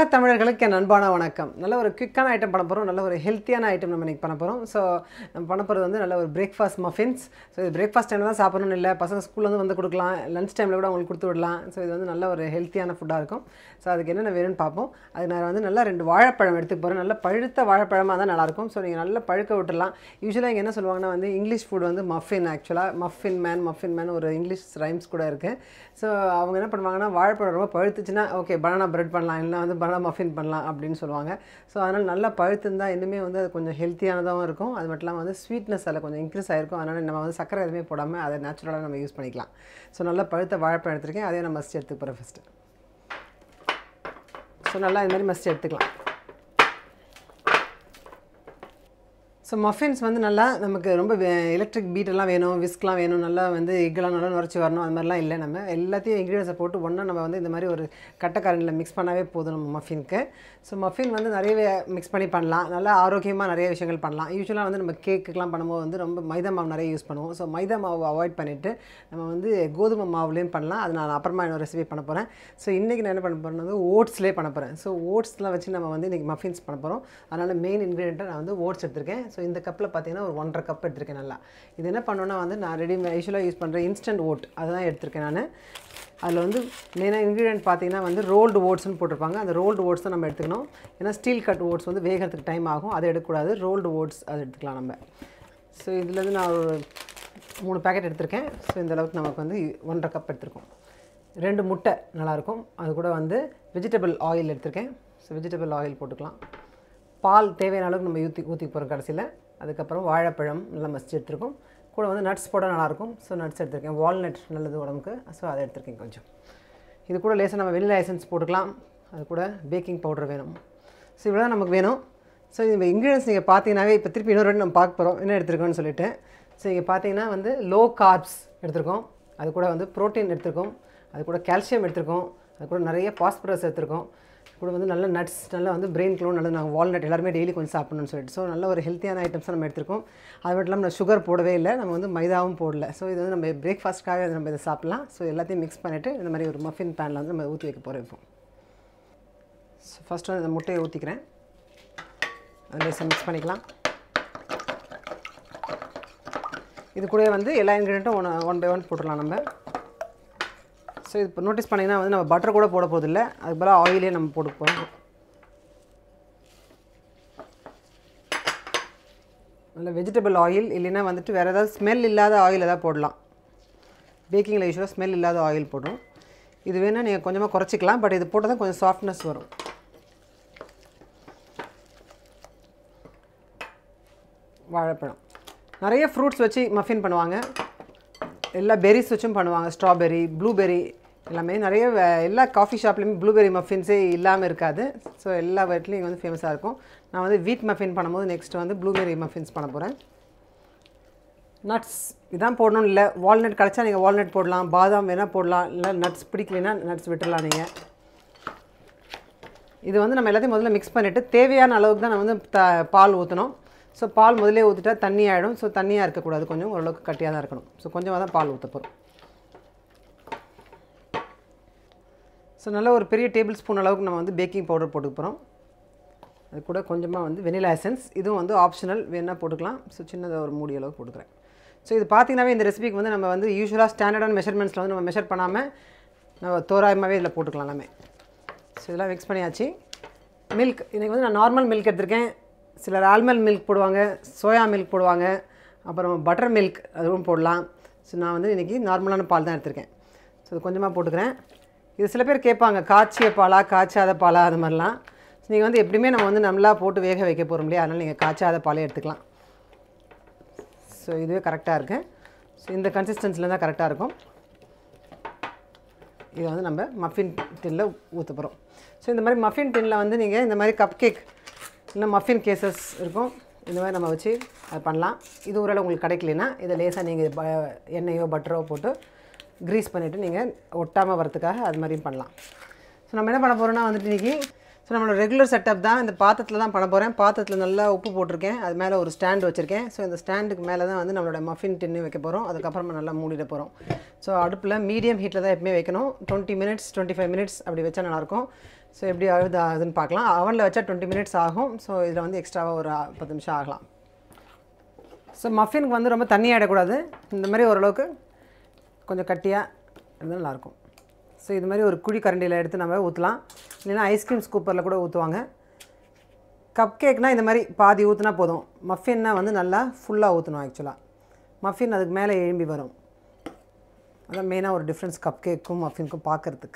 உலக தமிழர்களுக்கு என் அன்பான வணக்கம் நல்ல ஒரு குயிக்கான ஐட்டம் பண்ண போகிறோம் நல்ல ஒரு ஹெல்த்தியான ஐட்டம் நம்ம இன்றைக்கி பண்ண போகிறோம் ஸோ நம்ம பண்ண போகிறது வந்து நல்ல ஒரு பிரேக்ஃபாஸ்ட் மஃபின்ஸ் ஸோ இது பிரேக்ஃபாஸ்ட் டைமில் தான் சாப்பிடணும்னு இல்லை பசங்க ஸ்கூல்லேருந்து வந்து கொடுக்கலாம் லஞ்ச் டைமில் கூட அவங்களுக்கு கொடுத்து விடலாம் ஸோ இது வந்து நல்ல ஒரு ஹெல்த்தியான ஃபுட்டாக இருக்கும் ஸோ அதுக்கு என்னென்ன வேணும்னு பார்ப்போம் அது நான் வந்து நல்லா ரெண்டு வாழைப்பழம் எடுத்துக்க போகிறேன் நல்ல பழுத்த வாழைப்பழமாக தான் நல்லாயிருக்கும் ஸோ நீங்கள் நல்லா பழுக்க விட்டுடலாம் யூஸ்வலாக இங்கே என்ன சொல்லுவாங்கன்னா வந்து இங்கிலீஷ் ஃபுட் வந்து மஃபின் ஆக்சுவலாக மஃபின் மேன் மஃபின் மேன் ஒரு இங்கிலீஷ் ரைம்ஸ் கூட இருக்குது ஸோ அவங்க என்ன பண்ணுவாங்கன்னா வாழைப்பழம் ரொம்ப பழுத்துச்சுன்னா ஓகே பனானா பிரெட் பண்ணலாம் இல்லை வந்து பனானா மஃபின் பண்ணலாம் அப்படின்னு சொல்லுவாங்க ஸோ அதனால் நல்லா பழுத்துருந்தா இன்னுமே வந்து அது கொஞ்சம் ஹெல்த்தியானதாகவும் இருக்கும் அது மட்டும் இல்லாமல் வந்து ஸ்வீட்னஸ் அதில் கொஞ்சம் இன்க்ரீஸ் ஆகிருக்கும் அதனால் நம்ம வந்து சக்கரை எதுவுமே போடாமல் அதை நேச்சுரலாக நம்ம யூஸ் பண்ணிக்கலாம் ஸோ நல்லா பழுத்த வாழைப்பழம் எடுத்திருக்கேன் அதே நான் மஸ்ட் எடுத்துக்க போகிறேன் ஃபஸ்ட்டு ஸோ நல்லா இது மாதிரி மஸ்ட் எடுத்துக்கலாம் ஸோ மஃபின்ஸ் வந்து நல்லா நமக்கு ரொம்ப எலக்ட்ரிக் பீட்டெல்லாம் வேணும் விஸ்க்லாம் வேணும் நல்லா வந்து எக்கெல்லாம் நல்லா நுரைச்சி வரணும் அது மாதிரிலாம் இல்லை நம்ம எல்லாத்தையும் இன்க்ரீடியன்ஸை போட்டு ஒன்றா நம்ம வந்து இந்த மாதிரி ஒரு கட்டைக்கரண்டில் மிக்ஸ் பண்ணாவே போதும் நம்ம மஃபினுக்கு ஸோ மஃபின் வந்து நிறைய மிக்ஸ் பண்ணி பண்ணலாம் நல்லா ஆரோக்கியமாக நிறைய விஷயங்கள் பண்ணலாம் யூஸ்வலாக வந்து நம்ம கேக்குக்கெலாம் பண்ணும்போது வந்து ரொம்ப மைதா மாவு நிறைய யூஸ் பண்ணுவோம் ஸோ மைதா மாவு அவாய்ட் பண்ணிவிட்டு நம்ம வந்து கோதுமை மாவுலேயும் பண்ணலாம் அது நான் அப்புறமா இன்னொரு ரெசிபி பண்ண போகிறேன் ஸோ இன்றைக்கி நான் என்ன பண்ண போகிறேன் வந்து ஓட்ஸ்லேயே பண்ண போகிறேன் ஸோ ஓட்ஸ்லாம் வச்சு நம்ம வந்து இன்றைக்கி மஃபின்ஸ் பண்ண போகிறோம் அதனால் மெயின் இன்க்ரீடியண்ட்டாக நான் வந்து ஓட்ஸ் எடுத்திருக்கேன் ஸோ இந்த கப்பில் பார்த்தீங்கன்னா ஒரு ஒன்றரை கப் எடுத்திருக்கேன் நல்லா இது என்ன பண்ணோன்னா வந்து நான் ரெடி யூஸ்வலாக யூஸ் பண்ணுற இன்ஸ்டன்ட் ஓட் அதுதான் எடுத்திருக்கேன் நான் அதில் வந்து மெயினாக இன்க்ரீடியன்ட் பார்த்தீங்கன்னா வந்து ரோல்டு ஓட்ஸ்னு போட்டிருப்பாங்க அந்த ரோல்டு ஓட்ஸ் தான் நம்ம எடுத்துக்கணும் ஏன்னா ஸ்டீல் கட் ஓட்ஸ் வந்து வேகிறதுக்கு டைம் ஆகும் அதை எடுக்கக்கூடாது ரோல்டு ஓட்ஸ் அதை எடுத்துக்கலாம் நம்ம ஸோ இதுலேருந்து நான் ஒரு மூணு பேக்கெட் எடுத்திருக்கேன் ஸோ இந்த அளவுக்கு நமக்கு வந்து ஒன்றரை கப் எடுத்திருக்கோம் ரெண்டு முட்டை நல்லாயிருக்கும் அது கூட வந்து வெஜிடபிள் ஆயில் எடுத்திருக்கேன் ஸோ வெஜிடபிள் ஆயில் போட்டுக்கலாம் பால் தேவையான அளவுக்கு நம்ம ஊற்றி ஊற்றி போகிறோம் கடைசியில் அதுக்கப்புறம் வாழைப்பழம் நல்லா மசிச்சு எடுத்துருக்கோம் கூட வந்து நட்ஸ் போட நல்லாயிருக்கும் ஸோ நட்ஸ் எடுத்திருக்கேன் வால்நட் நல்லது உடம்புக்கு ஸோ அதை எடுத்திருக்கேன் கொஞ்சம் இது கூட லேசாக நம்ம வெனிலா எசன்ஸ் போட்டுக்கலாம் அது கூட பேக்கிங் பவுடர் வேணும் ஸோ இவ்வளோ தான் நமக்கு வேணும் ஸோ இந்த இன்க்ரீடியன்ஸ் நீங்கள் பார்த்தீங்கன்னாவே இப்போ திருப்பி இன்னொரு வாட்டி நம்ம பார்க்க போகிறோம் என்ன எடுத்திருக்கோம்னு சொல்லிட்டு ஸோ இங்கே பார்த்தீங்கன்னா வந்து லோ கார்ப்ஸ் எடுத்திருக்கோம் அது கூட வந்து ப்ரோட்டீன் எடுத்திருக்கோம் அது கூட கால்சியம் எடுத்திருக்கோம் அது கூட நிறைய பாஸ்பரஸ் எடுத்திருக்கோம் கூட வந்து நல்ல நட்ஸ் நல்லா வந்து பிரெயின் க்ளோ நல்லது நாங்கள் வால்நட் எல்லாருமே டெய்லி கொஞ்சம் சாப்பிடணும்னு சொல்லிட்டு ஸோ நல்ல ஒரு ஹெல்த்தியான ஐட்டம்ஸ் நம்ம எடுத்திருக்கோம் அது மட்டும் இல்லாமல் சுகர் போடவே இல்லை நம்ம வந்து மைதாவும் போடல ஸோ இது வந்து நம்ம பிரேக்ஃபாஸ்ட்காக நம்ம இதை சாப்பிட்லாம் ஸோ எல்லாத்தையும் மிக்ஸ் பண்ணிவிட்டு இந்த மாதிரி ஒரு மஃபின் பேனில் வந்து நம்ம ஊற்றி வைக்க போகிறோம் இப்போ ஸோ ஃபஸ்ட்டு வந்து இந்த முட்டையை ஊற்றிக்கிறேன் அதில் மிக்ஸ் பண்ணிக்கலாம் இது கூட வந்து எல்லா இன்க்ரீடியண்ட்டும் ஒன் ஒன் பை ஒன் போட்டுடலாம் நம்ம ஸோ இது இப்போ நோட்டீஸ் பண்ணிங்கன்னா வந்து நம்ம பட்டர் கூட போட போதில்ல அதுக்கு பதிலாக ஆயிலே நம்ம போட்டு போகிறோம் நல்ல வெஜிடபிள் ஆயில் இல்லைன்னா வந்துட்டு வேறு ஏதாவது ஸ்மெல் இல்லாத ஆயில் எதாவது போடலாம் பேக்கிங்கில் யூஸ்வலாக ஸ்மெல் இல்லாத ஆயில் போடும் இது வேணால் நீங்கள் கொஞ்சமாக குறைச்சிக்கலாம் பட் இது போட்டால் தான் கொஞ்சம் சாஃப்ட்னஸ் வரும் வாழைப்பழம் நிறைய ஃப்ரூட்ஸ் வச்சு மஃபின் பண்ணுவாங்க எல்லா பெரிஸ் வச்சும் பண்ணுவாங்க ஸ்ட்ராபெரி ப்ளூபெரி எல்லாமே நிறைய எல்லா காஃபி ஷாப்லேயுமே ப்ளூபெரி மஃபின்ஸே இல்லாமல் இருக்காது ஸோ எல்லா வீட்லேயும் வந்து ஃபேமஸாக இருக்கும் நான் வந்து வீட் மஃபின் பண்ணும்போது நெக்ஸ்ட் வந்து ப்ளூபெரி மஃபின்ஸ் பண்ண போகிறேன் நட்ஸ் இதான் போடணும் இல்லை வால்நட் கிடச்சா நீங்கள் வால்நட் போடலாம் பாதாம் வேணால் போடலாம் இல்லை நட்ஸ் பிடிக்கலைன்னா நட்ஸ் விட்டுடலாம் நீங்கள் இது வந்து நம்ம எல்லாத்தையும் முதல்ல மிக்ஸ் பண்ணிவிட்டு தேவையான அளவுக்கு தான் நம்ம வந்து த பால் ஊற்றணும் ஸோ பால் முதலே ஊற்றிட்டா தண்ணி ஆகிடும் ஸோ தண்ணியாக இருக்கக்கூடாது கொஞ்சம் ஓரளவுக்கு கட்டியாக தான் இருக்கணும் ஸோ கொஞ்சமாக தான் பால் ஊற்ற போகிறோம் ஸோ நல்ல ஒரு பெரிய டேபிள் ஸ்பூன் அளவுக்கு நம்ம வந்து பேக்கிங் பவுடர் போட்டுக்க போகிறோம் அது கூட கொஞ்சமாக வந்து வெனிலா எசன்ஸ் இதுவும் வந்து ஆப்ஷனல் வேணால் போட்டுக்கலாம் ஸோ சின்னதாக ஒரு மூடி அளவுக்கு போட்டுக்கிறேன் ஸோ இது பார்த்திங்கனாவே இந்த ரெசிபிக்கு வந்து நம்ம வந்து யூஸ்வலாக ஸ்டாண்டர்டான மெஷர்மெண்ட்ஸில் வந்து நம்ம மெஷர் பண்ணாமல் நம்ம தோராயமாகவே இதில் போட்டுக்கலாம் எல்லாமே ஸோ இதெல்லாம் மிக்ஸ் பண்ணியாச்சு மில்க் இன்றைக்கி வந்து நான் நார்மல் மில்க் எடுத்திருக்கேன் சிலர் ஆல்மண்ட் மில்க் போடுவாங்க சோயா மில்க் போடுவாங்க அப்புறம் பட்டர் மில்க் அதுவும் போடலாம் ஸோ நான் வந்து இன்றைக்கி நார்மலான பால் தான் எடுத்திருக்கேன் ஸோ இது கொஞ்சமாக போட்டுக்கிறேன் இது சில பேர் கேட்பாங்க காய்ச்சிய பாலா காய்ச்சாத பாலா அது மாதிரிலாம் ஸோ நீங்கள் வந்து எப்படியுமே நம்ம வந்து நல்லா போட்டு வேக வைக்க போகிறோம் இல்லையா அதனால் நீங்கள் காய்ச்சாத பாலே எடுத்துக்கலாம் ஸோ இதுவே கரெக்டாக இருக்குது ஸோ இந்த கன்சிஸ்டன்சியில் தான் கரெக்டாக இருக்கும் இதை வந்து நம்ம மஃபின் டின்னில் ஊற்ற போகிறோம் ஸோ இந்த மாதிரி மஃபின் டின்னில் வந்து நீங்கள் இந்த மாதிரி கப் கேக் இல்லை மஃபின் கேசஸ் இருக்கும் இந்த மாதிரி நம்ம வச்சு அது பண்ணலாம் இது ஓரளவு உங்களுக்கு கிடைக்கலனா இதை லேசாக நீங்கள் ப எண்ணெயோ பட்டரோ போட்டு க்ரீஸ் பண்ணிவிட்டு நீங்கள் ஒட்டாமல் வரத்துக்காக அது மாதிரியும் பண்ணலாம் ஸோ நம்ம என்ன பண்ண போகிறோம்னா வந்துட்டு இன்றைக்கி ஸோ நம்மளோட ரெகுலர் செட்டப் தான் இந்த பாத்திரத்தில் தான் பண்ண போகிறேன் பாத்திரத்தில் நல்லா உப்பு போட்டிருக்கேன் அது மேலே ஒரு ஸ்டாண்ட் வச்சுருக்கேன் ஸோ இந்த ஸ்டாண்டுக்கு மேலே தான் வந்து நம்மளோட மஃபின் டின்னு வைக்க போகிறோம் அதுக்கப்புறமா நல்லா மூடிட போகிறோம் ஸோ அடுப்பில் மீடியம் ஹீட்டில் தான் எப்பவுமே வைக்கணும் twenty minutes twenty five minutes அப்படி வச்சா நல்லாயிருக்கும் ஸோ எப்படி ஆகுது ஆகுதுன்னு பார்க்கலாம் அவனில் வச்சா டுவெண்ட்டி மினிட்ஸ் ஆகும் ஸோ இதில் வந்து எக்ஸ்ட்ராவாக ஒரு ஆ- பத்து நிமிஷம் ஆகலாம் ஸோ மஃபினுக்கு வந்து ரொம்ப தண்ணி ஆகிடக்கூடாது இந்த மாதிரி ஓரளவுக்கு கொஞ்சம் கட்டியாக இருந்தால் நல்லாயிருக்கும் ஸோ இது மாதிரி ஒரு குழி கரண்டியில் எடுத்து நம்ம ஊற்றலாம் இல்லைன்னா ஐஸ்கிரீம் ஸ்கூப்பரில் கூட ஊற்றுவாங்க கப் கேக்னால் இந்த மாதிரி பாதி ஊற்றினா போதும் மஃபின்னா வந்து நல்லா ஃபுல்லாக ஊற்றணும் ஆக்சுவலாக மஃபின் அதுக்கு மேலே எழும்பி வரும் அதான் மெயினாக ஒரு டிஃப்ரென்ஸ் கப் கேக்கும் மஃபினுக்கும் பார்க்குறதுக்கு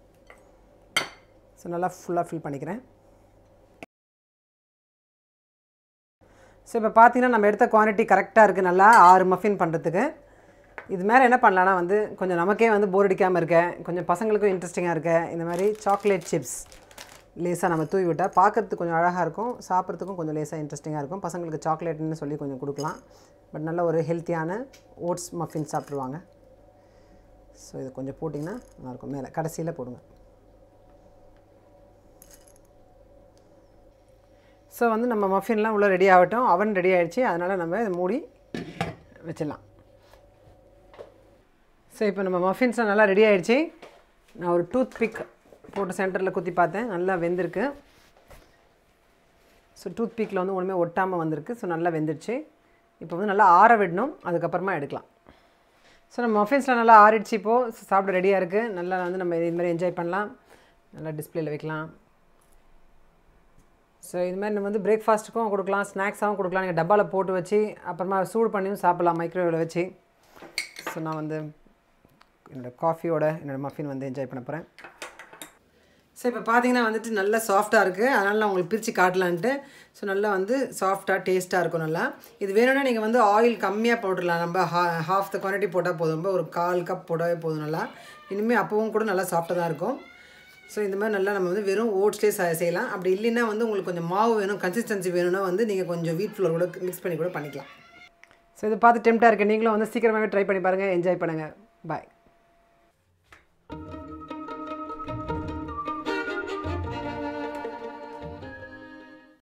ஸோ நல்லா ஃபுல்லாக ஃபில் பண்ணிக்கிறேன் ஸோ இப்போ பார்த்தீங்கன்னா நம்ம எடுத்த குவான்டிட்டி கரெக்டாக இருக்குது நல்லா ஆறு மஃபின் பண்ணுறதுக்கு இது மேலே என்ன பண்ணலான்னா வந்து கொஞ்சம் நமக்கே வந்து போர் அடிக்காமல் இருக்க கொஞ்சம் பசங்களுக்கும் இன்ட்ரெஸ்டிங்காக இருக்க இந்த மாதிரி சாக்லேட் சிப்ஸ் லேசாக நம்ம தூவி விட்டால் பார்க்கறதுக்கு கொஞ்சம் அழகாக இருக்கும் சாப்பிட்றதுக்கும் கொஞ்சம் லேசாக இன்ட்ரெஸ்டிங்காக இருக்கும் பசங்களுக்கு சாக்லேட்னு சொல்லி கொஞ்சம் கொடுக்கலாம் பட் நல்ல ஒரு ஹெல்த்தியான ஓட்ஸ் மஃபின் சாப்பிட்ருவாங்க ஸோ இது கொஞ்சம் போட்டிங்கன்னா நல்லாயிருக்கும் மேலே கடைசியில் போடுங்க ஸோ வந்து நம்ம மஃபின்லாம் உள்ளே ரெடி ஆகட்டும் அவன் ரெடி ஆகிடுச்சு அதனால் நம்ம இதை மூடி வச்சிடலாம் ஸோ இப்போ நம்ம மஃபின்ஸ்லாம் நல்லா ரெடி ஆகிடுச்சு நான் ஒரு டூத் பிக் போட்டு சென்டரில் குத்தி பார்த்தேன் நல்லா வெந்திருக்கு ஸோ டூத் பிக்கில் வந்து ஒன்றுமே ஒட்டாமல் வந்திருக்கு ஸோ நல்லா வெந்துடுச்சு இப்போ வந்து நல்லா ஆற விடணும் அதுக்கப்புறமா எடுக்கலாம் ஸோ நம்ம மஃபின்ஸ்லாம் நல்லா ஆறிடுச்சு இப்போது சாப்பிட ரெடியாக இருக்குது நல்லா வந்து நம்ம இது மாதிரி என்ஜாய் பண்ணலாம் நல்லா டிஸ்பிளேல வைக்கலாம் ஸோ இது மாதிரி நம்ம வந்து பிரேக்ஃபாஸ்ட்டுக்கும் கொடுக்கலாம் ஸ்நாக்ஸாகவும் கொடுக்கலாம் நீங்கள் டப்பாவில் போட்டு வச்சு அப்புறமா சூடு பண்ணியும் சாப்பிட்லாம் மைக்ரோவேவில் வச்சு ஸோ நான் வந்து என்னோடய காஃபியோட என்னோடய மஃபின் வந்து என்ஜாய் பண்ண போகிறேன் ஸோ இப்போ பார்த்தீங்கன்னா வந்துட்டு நல்லா சாஃப்டாக இருக்குது அதனால் நான் உங்களுக்கு பிரித்து காட்டலான்ட்டு ஸோ நல்லா வந்து சாஃப்டாக டேஸ்ட்டாக இருக்கும் நல்லா இது வேணும்னா நீங்கள் வந்து ஆயில் கம்மியாக போட்டுடலாம் நம்ம ஹா ஹாஃப் த குவான்டிட்டி போட்டால் போதும் ரொம்ப ஒரு கால் கப் போட்டாவே போதும் நல்லா இனிமேல் அப்பவும் கூட நல்லா சாஃப்டாக தான் இருக்கும் ஸோ இந்த மாதிரி நல்லா நம்ம வந்து வெறும் ஓட்ஸ்லேயே செய்யலாம் அப்படி இல்லைன்னா வந்து உங்களுக்கு கொஞ்சம் மாவு வேணும் கன்சிஸ்டன்சி வேணும்னா வந்து நீங்கள் கொஞ்சம் வீட் ஃப்ளோர் கூட மிக்ஸ் பண்ணி கூட பண்ணிக்கலாம் ஸோ இதை பார்த்து டெம்ட்டாக இருக்குது நீங்களும் வந்து சீக்கிரமாகவே ட்ரை பண்ணி பாருங்கள் என்ஜாய் பண்ணுங்கள் பாய்